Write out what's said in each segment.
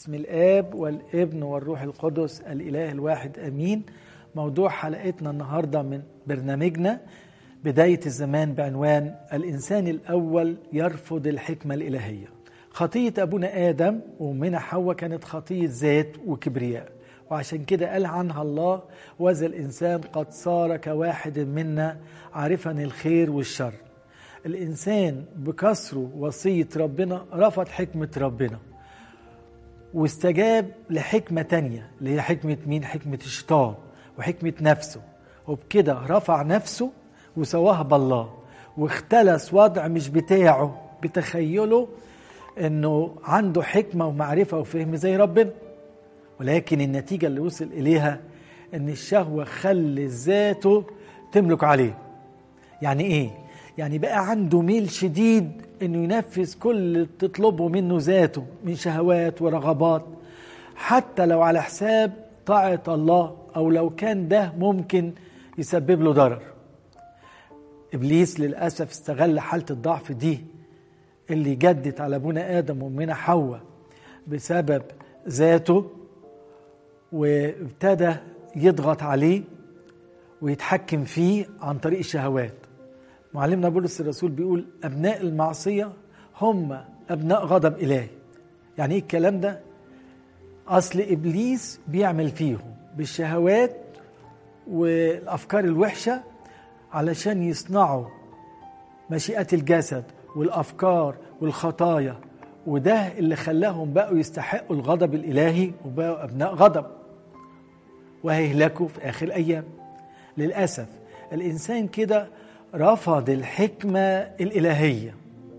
بسم الآب والابن والروح القدس الإله الواحد أمين موضوع حلقتنا النهاردة من برنامجنا بداية الزمان بعنوان الإنسان الأول يرفض الحكمة الإلهية خطية أبونا آدم وأمنا حواء كانت خطية ذات وكبرياء وعشان كده قال عنها الله وذا الإنسان قد صار كواحد منا عارفا الخير والشر الإنسان بكسره وصية ربنا رفض حكمة ربنا واستجاب لحكمة تانية اللي هي حكمة مين؟ حكمة الشيطان وحكمة نفسه وبكده رفع نفسه وسواها بالله واختلس وضع مش بتاعه بتخيله انه عنده حكمة ومعرفة وفهم زي ربنا ولكن النتيجة اللي وصل إليها ان الشهوة خلت ذاته تملك عليه يعني ايه؟ يعني بقى عنده ميل شديد انه ينفذ كل اللي تطلبه منه ذاته من شهوات ورغبات حتى لو على حساب طاعة الله او لو كان ده ممكن يسبب له ضرر ابليس للاسف استغل حالة الضعف دي اللي جدت على ابونا ادم وامنا حواء بسبب ذاته وابتدى يضغط عليه ويتحكم فيه عن طريق الشهوات معلمنا بولس الرسول بيقول ابناء المعصيه هم ابناء غضب الهي يعني ايه الكلام ده اصل ابليس بيعمل فيهم بالشهوات والافكار الوحشه علشان يصنعوا مشيئه الجسد والافكار والخطايا وده اللي خلاهم بقوا يستحقوا الغضب الالهي وبقوا ابناء غضب وهيهلكوا في اخر الايام للاسف الانسان كده رفض الحكمة الإلهية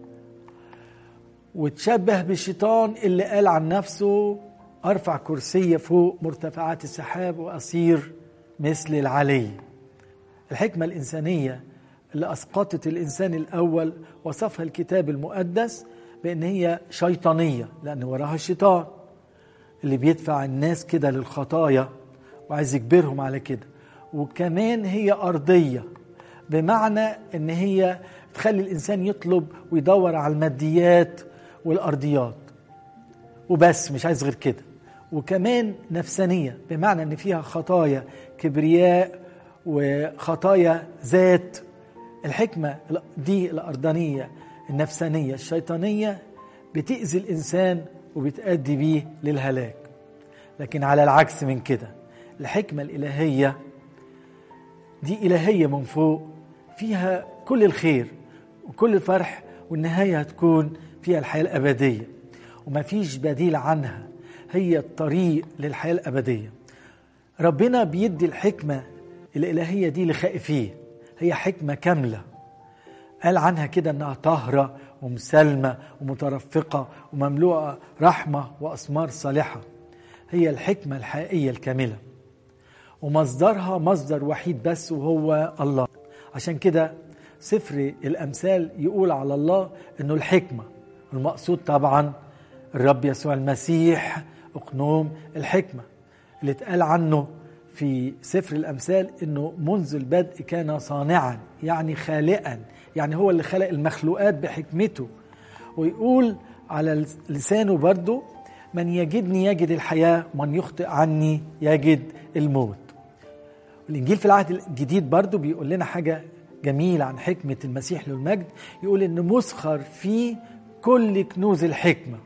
وتشبه بالشيطان اللي قال عن نفسه أرفع كرسي فوق مرتفعات السحاب وأصير مثل العلي الحكمة الإنسانية اللي أسقطت الإنسان الأول وصفها الكتاب المقدس بأن هي شيطانية لأن وراها الشيطان اللي بيدفع الناس كده للخطايا وعايز يجبرهم على كده وكمان هي أرضية بمعنى ان هي تخلي الانسان يطلب ويدور على الماديات والارضيات وبس مش عايز غير كده وكمان نفسانيه بمعنى ان فيها خطايا كبرياء وخطايا ذات الحكمه دي الارضانيه النفسانيه الشيطانيه بتاذي الانسان وبتادي بيه للهلاك لكن على العكس من كده الحكمه الالهيه دي الهيه من فوق فيها كل الخير وكل الفرح والنهاية هتكون فيها الحياة الأبدية وما فيش بديل عنها هي الطريق للحياة الأبدية ربنا بيدي الحكمة الإلهية دي لخائفيه هي حكمة كاملة قال عنها كده انها طاهرة ومسالمة ومترفقة ومملوءة رحمة وأسمار صالحة هي الحكمة الحقيقية الكاملة ومصدرها مصدر وحيد بس وهو الله عشان كده سفر الأمثال يقول على الله أنه الحكمة المقصود طبعا الرب يسوع المسيح أقنوم الحكمة اللي اتقال عنه في سفر الأمثال أنه منذ البدء كان صانعا يعني خالقا يعني هو اللي خلق المخلوقات بحكمته ويقول على لسانه برضه من يجدني يجد الحياة من يخطئ عني يجد الموت الإنجيل في العهد الجديد برضه بيقول لنا حاجة جميلة عن حكمة المسيح له المجد يقول إن مسخر فيه كل كنوز الحكمة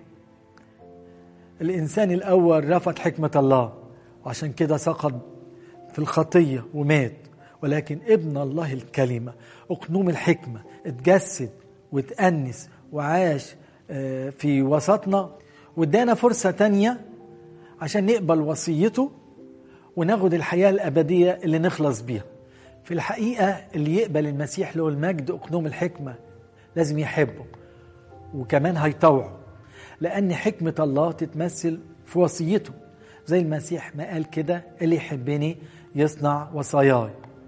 الإنسان الأول رفض حكمة الله وعشان كده سقط في الخطية ومات ولكن ابن الله الكلمة أقنوم الحكمة اتجسد وتأنس وعاش في وسطنا وادانا فرصة تانية عشان نقبل وصيته وناخد الحياة الأبدية اللي نخلص بيها في الحقيقة اللي يقبل المسيح له المجد أقنوم الحكمة لازم يحبه وكمان هيطوعه لأن حكمة الله تتمثل في وصيته زي المسيح ما قال كده اللي يحبني يصنع وصاياي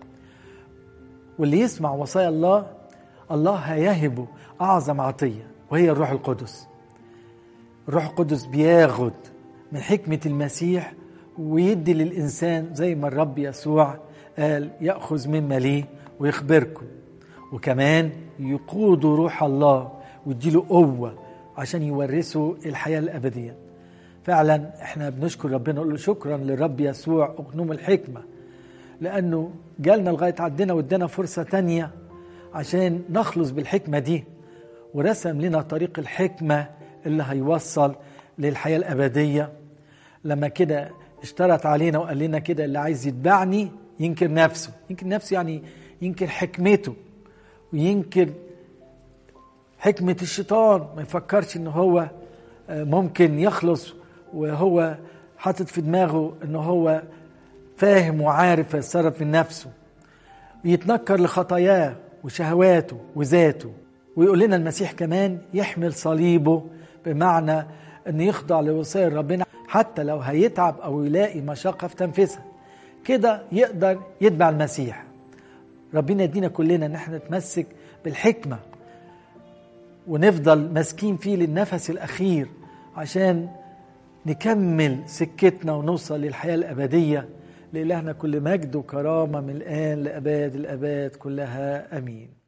واللي يسمع وصايا الله الله هيهبه أعظم عطية وهي الروح القدس الروح القدس بياخد من حكمة المسيح ويدي للإنسان زي ما الرب يسوع قال يأخذ مما ليه ويخبركم وكمان يقودوا روح الله ويديله قوة عشان يورثوا الحياة الأبدية فعلا احنا بنشكر ربنا نقول له شكرا للرب يسوع اغنوم الحكمه لانه جالنا لغايه عندنا وادانا فرصه تانية عشان نخلص بالحكمه دي ورسم لنا طريق الحكمه اللي هيوصل للحياه الابديه لما كده اشترط علينا وقال لنا كده اللي عايز يتبعني ينكر نفسه ينكر نفسه يعني ينكر حكمته وينكر حكمة الشيطان ما يفكرش ان هو ممكن يخلص وهو حاطط في دماغه ان هو فاهم وعارف يتصرف من نفسه ويتنكر لخطاياه وشهواته وذاته ويقول لنا المسيح كمان يحمل صليبه بمعنى ان يخضع لوصايا ربنا حتى لو هيتعب او يلاقي مشقه في تنفيذها كده يقدر يتبع المسيح ربنا يدينا كلنا ان احنا نتمسك بالحكمه ونفضل ماسكين فيه للنفس الاخير عشان نكمل سكتنا ونوصل للحياه الابديه لإلهنا كل مجد وكرامه من الان لاباد الاباد كلها امين